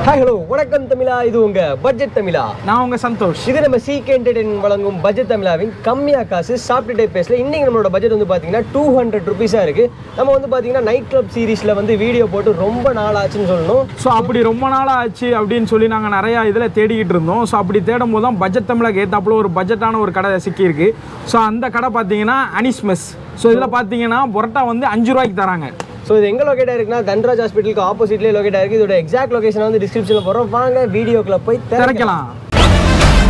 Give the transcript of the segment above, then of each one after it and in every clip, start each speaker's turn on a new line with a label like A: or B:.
A: Hi hello வணக்கம் தமிழா இது உங்க பட்ஜெட் தமிழா
B: நான் உங்க சந்தோஷ்
A: இது நம்ம சிகே என்டர்டைன் வழங்கும் பட்ஜெட் தமிழாவின் கம்மியா காசு சாப்பிட்டுட்டே பேசல இன்னைக்கு நம்மளோட பட்ஜெட் வந்து பாத்தீங்கன்னா டூ ஹண்ட்ரட் ருபீஸாக இருக்கு நம்ம வந்து பாத்தீங்கன்னா நைட் கிளப் சீரிஸ்ல வந்து வீடியோ போட்டு ரொம்ப நாள் ஆச்சுன்னு சொல்லணும்
B: ஸோ அப்படி ரொம்ப நாளாக ஆச்சு அப்படின்னு சொல்லி நாங்கள் நிறையா இதில் தேடிக்கிட்டு இருந்தோம் ஸோ அப்படி தேடும் போது தான் பட்ஜெட் தமிழக ஏற்றாப்புல ஒரு பட்ஜெட்டான ஒரு கடை சிக்கியிருக்கு ஸோ அந்த கடை பார்த்தீங்கன்னா அனிஸ் மெஸ் ஸோ இதில் பார்த்தீங்கன்னா பொரோட்டா வந்து அஞ்சு ரூபாய்க்கு தராங்க
A: ஸோ இது எங்க லொகேட் இருக்குன்னா தன்ராஜ் ஹாஸ்பிட்டலுக்கு ஆப்போசிட்லேயே லொகேட் ஆயிருக்கு இதோட எக்ஸாக்ட் லொகேஷன் வந்து டிஸ்கிரிப்ஷனில் போகிறோம் வாங்க வீடியோக்குள்ள போய் திறக்கலாம்
B: திறக்கலாம்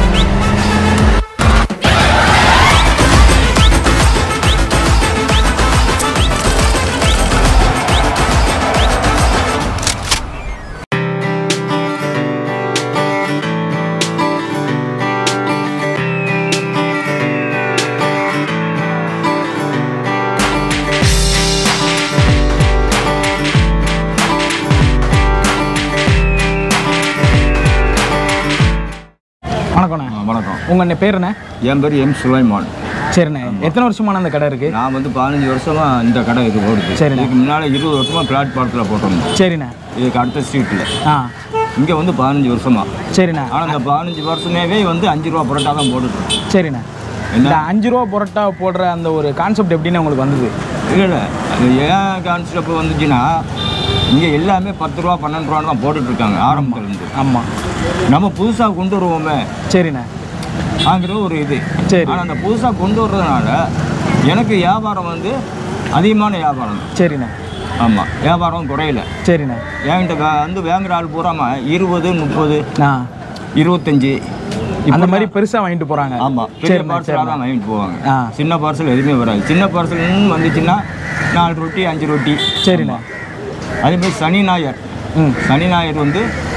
B: வணக்கண்ணே
C: ஆ, வணக்கம்
B: உங்கள் பேர் என்ன
C: என் பேர் எம் சுலைமான்
B: சரிண்ணே எத்தனை வருஷமான அந்த கடை இருக்குது
C: நான் வந்து பதினஞ்சு வருஷமா இந்த கடை இது ஓடுது
B: சரிண்ணே.
C: இதுக்கு முன்னால் இருபது வருஷமா பிளாட்பாரத்தில் போட்டிருந்தோம்
B: சரிண்ணே
C: இதுக்கு அடுத்த ஸ்ட்ரீட்டில்
B: ஆ
C: இங்கே வந்து பதினஞ்சு வருஷமா
B: சரிண்ணே
C: ஆனால் இந்த பதினஞ்சு வருஷமேவே வந்து அஞ்சு ரூபா பரோட்டா தான் போட்டுட்டு
B: சரிண்ணே இந்த அஞ்சு ரூபா பொரோட்டா போடுற அந்த ஒரு கான்செப்ட் எப்படின்னு உங்களுக்கு வந்தது
C: இல்லை இல்லை அது ஏன் கான்செப்ட் வந்துச்சுன்னா இங்கே எல்லாமே பத்து ரூபா பன்னெண்டு ரூபா தான் போட்டுட்டு இருக்காங்க ஆரம்பத்துலேருந்து
B: ஆமாம்
C: நம்ம புதுசாக கொண்டு வருவோமே
B: சரிண்ணே
C: ஆங்கிற ஒரு இது
B: சரி.
C: ஆனால் அந்த புதுசாக கொண்டு வர்றதுனால எனக்கு வியாபாரம் வந்து அதிகமான வியாபாரம்
B: சரிண்ணே
C: ஆமாம் வியாபாரம் குறையல
B: சரிண்ணே
C: என்கிட்ட வே- வந்து வாங்குற ஆள் பூராம இருபது முப்பது
B: ஆ
C: இருபத்தஞ்சு
B: அந்த மாதிரி பெருசாக வாங்கிட்டு போகிறாங்க
C: ஆமாம் பெரிய
B: சரிண்ணே
C: பார்சலாக தான் வாங்கிட்டு போவாங்க
B: ஆ.
C: சின்ன பார்சல் எதுவுமே வராது சின்ன பார்சல்னு வந்துச்சுன்னா நாலு ரொட்டி அஞ்சு ரொட்டி
B: சரிண்ணே
C: அதேமாதிரி சனி ஞாயிறு
B: ம்
C: சனி ஞாயிறு வந்து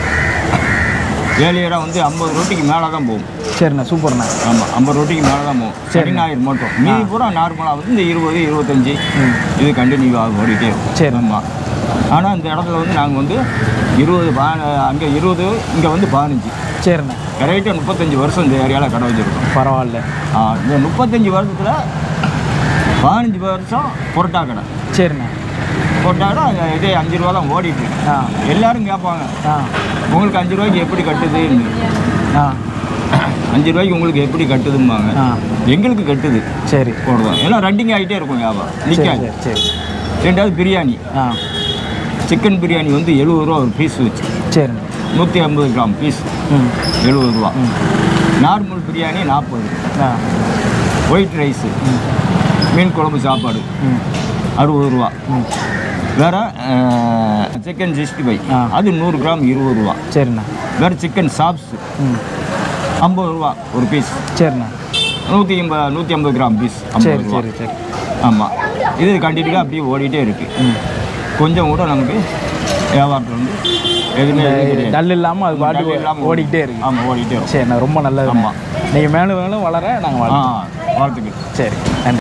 C: ஏழியராக வந்து ஐம்பது ரொட்டிக்கு மேலே தான் போகும்
B: சரிண்ணே சூப்பர்ண்ணே
C: ஆமாம் ஐம்பது ரொட்டிக்கு மேலே தான் போகும் சனி ஞாயிறு மட்டும் மீதி பூரா நார்மலாக வந்து இந்த இருபது இருபத்தஞ்சி இது கண்டினியூ ஆகும் ஓடிட்டே இருக்கும்
B: சரி.
C: ஆமாம் ஆனால் இந்த இடத்துல வந்து நாங்கள் வந்து இருபது பா அங்கே இருபது இங்கே வந்து பதினஞ்சு
B: சரிண்ணே
C: கரெக்டாக முப்பத்தஞ்சு வருஷம் இந்த ஏரியாவில் கடை வச்சுருக்கோம்
B: பரவாயில்ல
C: ஆ, இந்த முப்பத்தஞ்சு வருஷத்தில் பதினஞ்சு வருஷம் பொரோட்டா கடை
B: சரிண்ணே
C: பொரோட்டா கடை அங்க இதே அஞ்சு ரூபா தான் ஓடிட்டு இருக்கு
B: ஆ
C: எல்லாரும் கேட்பாங்க
B: ஆ
C: உங்களுக்கு அஞ்சு ரூபாய்க்கு எப்படி கட்டுதுன்னு
B: ஆ
C: அஞ்சு ரூபாய்க்கு உங்களுக்கு எப்படி கட்டுதும்பாங்க
B: ஆ
C: எங்களுக்கு கட்டுது
B: சரி
C: போடுறோம் எல்லாம் ரன்னிங் ஆகிட்டே இருக்கும் வியாபாரம்
B: சரி
C: நிற்காது
B: சரி சரி
C: ரெண்டாவது பிரியாணி
B: ஆ
C: சிக்கன் பிரியாணி வந்து எழுபது ரூபா ஒரு பீஸ் வச்சு
B: சரிண்ணே
C: நூற்றி ஐம்பது கிராம் பீஸ்
B: ம்
C: எழுபது ரூபா நார்மல் பிரியாணி நாற்பது
B: ஆ
C: ஒயிட் ரைஸு மீன் குழம்பு சாப்பாடு
B: ம்
C: அறுபது ரூபா
B: ம்
C: வேறு சிக்கன் சிக்ஸ்டி ஃபைவ்
B: ஆ.
C: அது நூறு கிராம் இருபது ரூபா
B: சரிண்ணே
C: வேறு சிக்கன் சாப்ஸு
B: ம்
C: ஐம்பது ரூபா ஒரு பீஸ்
B: சரிண்ணே
C: நூற்றி ஐம்பது நூற்றி ஐம்பது கிராம் பீஸ்
B: சரி
C: ஐம்பது ரூபா
B: சரி சரி
C: ஆமாம் இது கண்டினியூவாக அப்படியே ஓடிட்டே இருக்குது கொஞ்சம் கூட நமக்கு வியாபாரத்தில் வந்து எதுவுமே இது கிடையாது.
B: டல் இல்லாமல் அது பாட்டு
C: டல் இல்லாம
B: ஓடிக்கிட்டே இருக்கு
C: ஆமாம் ஓடிட்டே இருக்கும்
B: சரிண்ணே ரொம்ப நல்லது
C: ஆமா.
B: நீங்கள் மேலும் மேலும் வளர நாங்கள்
C: ஆ
B: வளர்றோம்
C: வாழ்த்துக்கள்
B: சரி நன்றி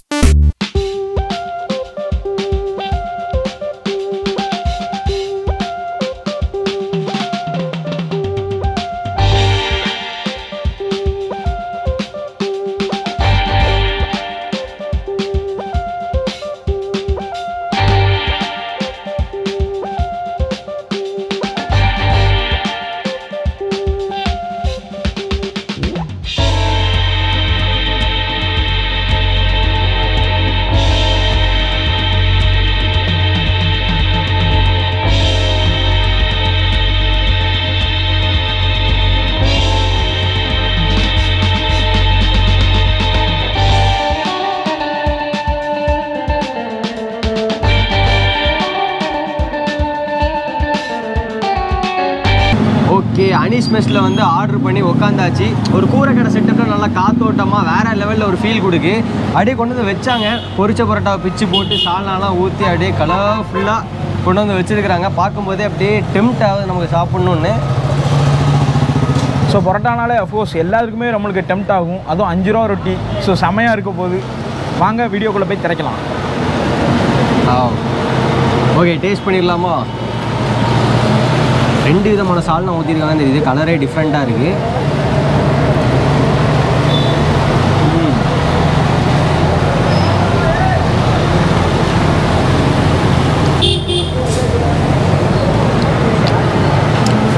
A: ஓகே அனீஸ் மெஸ்ல வந்து ஆர்டர் பண்ணி உக்காந்தாச்சு ஒரு கூரை கடை செட்டப்பில் நல்லா காத்தோட்டமாக வேற லெவலில் ஒரு ஃபீல் கொடுக்கு அப்படியே கொண்டு வந்து வச்சாங்க பொரிச்ச பரோட்டாவை பிச்சு போட்டு சால்னாலாம் ஊற்றி அப்படியே கலர்ஃபுல்லாக கொண்டு வந்து வச்சிருக்கிறாங்க பார்க்கும்போதே அப்படியே டெம்ட் ஆகுது நமக்கு சாப்பிட்ணுன்னு
B: ஸோ பரோட்டானாலே அஃப்கோர்ஸ் எல்லாருக்குமே நம்மளுக்கு டெம்ட் ஆகும் அதுவும் அஞ்சு ரூபா ரொட்டி ஸோ செமையாக இருக்க போது வாங்க வீடியோக்குள்ளே போய் திறக்கலாம்
A: ஓகே டேஸ்ட் பண்ணிடலாமா ரெண்டு விதமான சால்னா ஊற்றிருக்காங்க இந்த இது கலரே டிஃப்ரெண்ட்டாக இருக்குது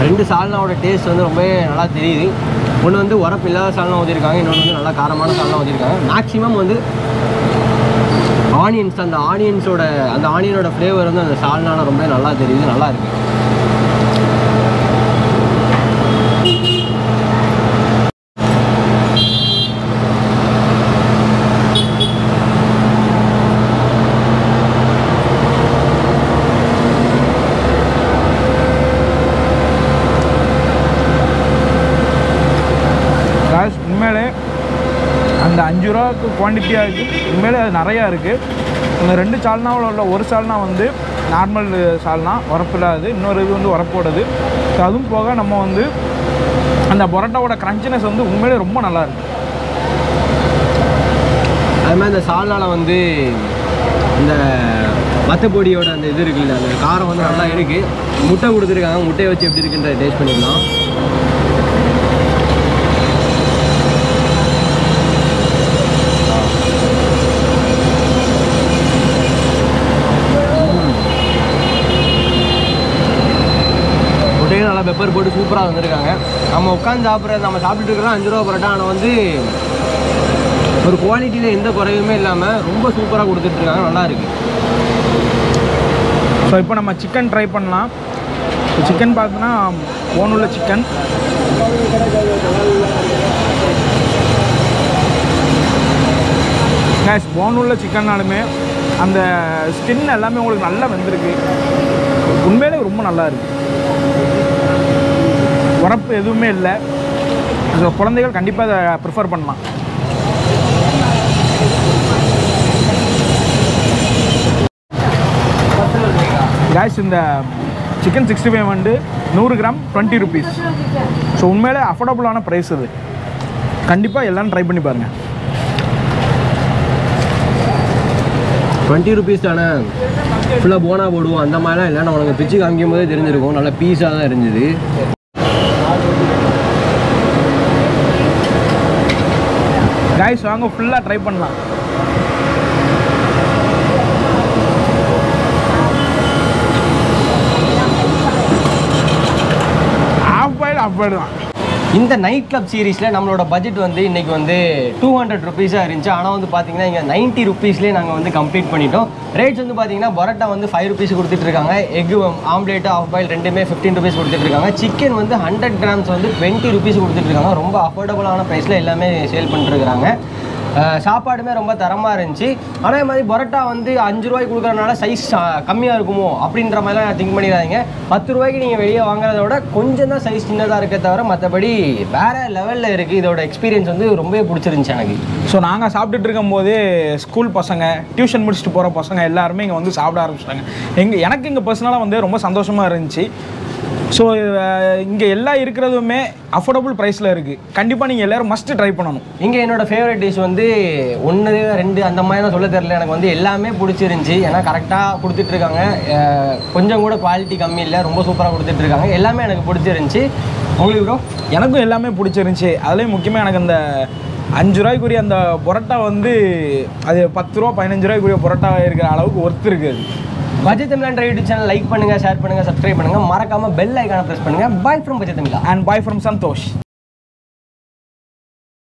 A: ரெண்டு சால்னாவோட டேஸ்ட் வந்து ரொம்ப நல்லா தெரியுது ஒன்று வந்து உரப்பு இல்லாத சால்னா ஊற்றிருக்காங்க இன்னொன்று வந்து நல்லா காரமான சால்னா ஊற்றிருக்காங்க மேக்ஸிமம் வந்து ஆனியன்ஸ் அந்த ஆனியன்ஸோட அந்த ஆனியனோட ஃப்ளேவர் வந்து அந்த சால்னால ரொம்ப நல்லா தெரியுது நல்லா இருக்கு
B: காய்ஸ் உண்மையிலே அந்த அஞ்சு ரூபாய்க்கு குவான்டிட்டியாக இருக்குது உண்மையிலே அது நிறையா இருக்குது இந்த ரெண்டு சால்னாவில் உள்ள ஒரு சால்னா வந்து நார்மல் சால்னா உரப்பில்லாது இன்னொரு இது வந்து உரப்போடது ஸோ அதுவும் போக நம்ம வந்து அந்த பரோட்டாவோட கிரன்ச்சினஸ் வந்து உண்மையிலே ரொம்ப நல்லா இருக்கு
A: அது மாதிரி இந்த சால்னால வந்து இந்த மத்தப்பொடியோட அந்த இது இருக்குல்ல அந்த காரம் வந்து நல்லா இருக்கு முட்டை கொடுத்துருக்காங்க முட்டையை வச்சு எப்படி இருக்குன்றத டேஸ்ட் பண்ணிக்கலாம் முட்டையும் நல்லா பெப்பர் போட்டு சூப்பராக வந்திருக்காங்க நம்ம உட்காந்து சாப்பிட்றது நம்ம சாப்பிட்டுட்டு இருக்கிறோம் அஞ்சு ரூபா பரோட்டா ஆனால் வந்து ஒரு குவாலிட்டியில் எந்த குறையுமே இல்லாமல் ரொம்ப சூப்பராக கொடுத்துட்ருக்காங்க நல்லா இருக்கு
B: ஸோ இப்போ நம்ம சிக்கன் ட்ரை பண்ணலாம் சிக்கன் பார்த்தோன்னா போன் உள்ள சிக்கன் கேஸ் போன் உள்ள சிக்கன்னாலுமே அந்த ஸ்கின் எல்லாமே உங்களுக்கு நல்லா வெந்திருக்கு உண்மையிலே ரொம்ப நல்லா இருக்கு உரப்பு எதுவுமே இல்லை ஸோ குழந்தைகள் கண்டிப்பாக அதை ப்ரிஃபர் பண்ணலாம் கேஸ் இந்த சிக்கன் சிக்ஸ்டி ஃபைவ் வந்து நூறு கிராம் டுவெண்ட்டி ருபீஸ் ஸோ உண்மையிலே அஃபோர்டபுளான ப்ரைஸ் இது கண்டிப்பாக எல்லாரும் ட்ரை பண்ணி பாருங்கள்
A: டுவெண்ட்டி ருபீஸ் தானே ஃபுல்லாக போனா போடுவோம் அந்த மாதிரிலாம் இல்லை நான் உனக்கு பிச்சு காமிக்கும் போதே தெரிஞ்சிருக்கும் நல்லா பீஸாக தான் இருந்தது
B: கைஸ் வாங்க ஃபுல்லாக ட்ரை பண்ணலாம் ஆஃப் பாயில் ஆஃப் பாயில் தான்
A: இந்த நைட் கிளப் சீரிஸில் நம்மளோட பட்ஜெட் வந்து இன்னைக்கு வந்து டூ ஹண்ட்ரட் ருபீஸாக இருந்துச்சு ஆனால் வந்து பார்த்தீங்கன்னா இங்கே நைன்ட்டி ருபீஸ்லேயே நாங்கள் வந்து கம்ப்ளீட் பண்ணிட்டோம் ரேட்ஸ் வந்து பார்த்தீங்கன்னா பரோட்டா வந்து ஃபைவ் ருபீஸ் கொடுத்துட்ருக்காங்க எக் ஆம்லேட்டு ஆஃப் பாயில் ரெண்டுமே ஃபிஃப்டீன் ருபீஸ் கொடுத்துட்ருக்காங்க சிக்கன் வந்து ஹண்ட்ரட் கிராம்ஸ் வந்து டுவெண்ட்டி ருபீஸ் கொடுத்துட்ருக்காங்க ரொம்ப அஃபோர்டபுளான ப்ரைஸில் எல்லாமே சேல் பண்ணிட்டுருக்காங்க அஹ் சாப்பாடுமே ரொம்ப தரமாக இருந்துச்சு அதே மாதிரி பரோட்டா வந்து அஞ்சு ரூபாய்க்கு கொடுக்குறதுனால சைஸ் கம்மியாக இருக்குமோ அப்படின்ற மாதிரிலாம் நான் திங்க் பண்ணிடாதீங்க பத்து ரூபாய்க்கு நீங்கள் வெளியே வாங்குறத விட கொஞ்சம் தான் சைஸ் சின்னதாக இருக்க தவிர மற்றபடி வேற லெவலில் இருக்குது இதோட எக்ஸ்பீரியன்ஸ் வந்து ரொம்பவே பிடிச்சிருந்துச்சு எனக்கு
B: ஸோ நாங்கள் சாப்பிட்டுட்டு இருக்கும்போதே ஸ்கூல் பசங்க டியூஷன் முடிச்சுட்டு போகிற பசங்க எல்லாருமே இங்கே வந்து சாப்பிட ஆரம்பிச்சிட்டாங்க எங்கள் எனக்கு இங்கே பர்சனலாக வந்து ரொம்ப சந்தோஷமாக இருந்துச்சு ஸோ இங்கே எல்லாம் இருக்கிறதுமே அஃபோர்டபுள் ப்ரைஸில் இருக்குது கண்டிப்பாக நீங்கள் எல்லோரும் மஸ்ட்டு ட்ரை பண்ணணும்
A: இங்கே என்னோட ஃபேவரட் டிஷ் வந்து ஒன்று ரெண்டு அந்த மாதிரி தான் சொல்ல தெரில எனக்கு வந்து எல்லாமே பிடிச்சிருந்துச்சி ஏன்னா கரெக்டாக கொடுத்துட்ருக்காங்க கொஞ்சம் கூட குவாலிட்டி கம்மி இல்லை ரொம்ப சூப்பராக கொடுத்துட்ருக்காங்க எல்லாமே எனக்கு பிடிச்சிருந்துச்சி உங்களுக்கு ப்ரோ
B: எனக்கும் எல்லாமே பிடிச்சிருந்துச்சி அதுலேயும் முக்கியமாக எனக்கு அந்த அஞ்சு ரூபாய்க்குரிய அந்த பரோட்டா வந்து அது பத்து ரூபா பதினஞ்சு ரூபாய்க்குரிய பரோட்டா இருக்கிற அளவுக்கு ஒர்த்து இருக்குது
A: budget Tamil YouTube channel like பண்ணுங்க ஷேர் பண்ணுங்க சப்ஸ்கிரைப் பண்ணுங்க மறக்காம பெல் ஐக்கான பிரஸ் பண்ணுங்க பாய் ஃப்ரம் பட்ஜெட் தமிழா
B: அண்ட் பாய் ஃப்ரம் சந்தோஷ்